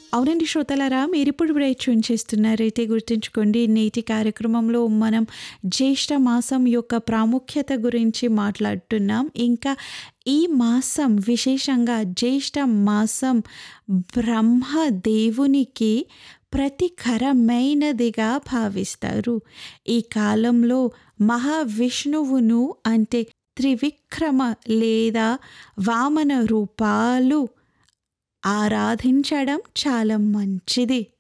అవునండి శ్రోతలారా మీరిప్పుడు ట్యూన్ చేస్తున్నారైతే గుర్తుంచుకోండి నేటి కార్యక్రమంలో మనం జ్యేష్ఠ మాసం యొక్క ప్రాముఖ్యత గురించి మాట్లాడుతున్నాం ఇంకా ఈ మాసం విశేషంగా జ్యేష్ఠ మాసం బ్రహ్మదేవునికి ప్రతికరమైనదిగా భావిస్తారు ఈ కాలంలో మహావిష్ణువును అంటే త్రివిక్రమ లేదా వామన రూపాలు ఆరాధించడం చాలా మంచిది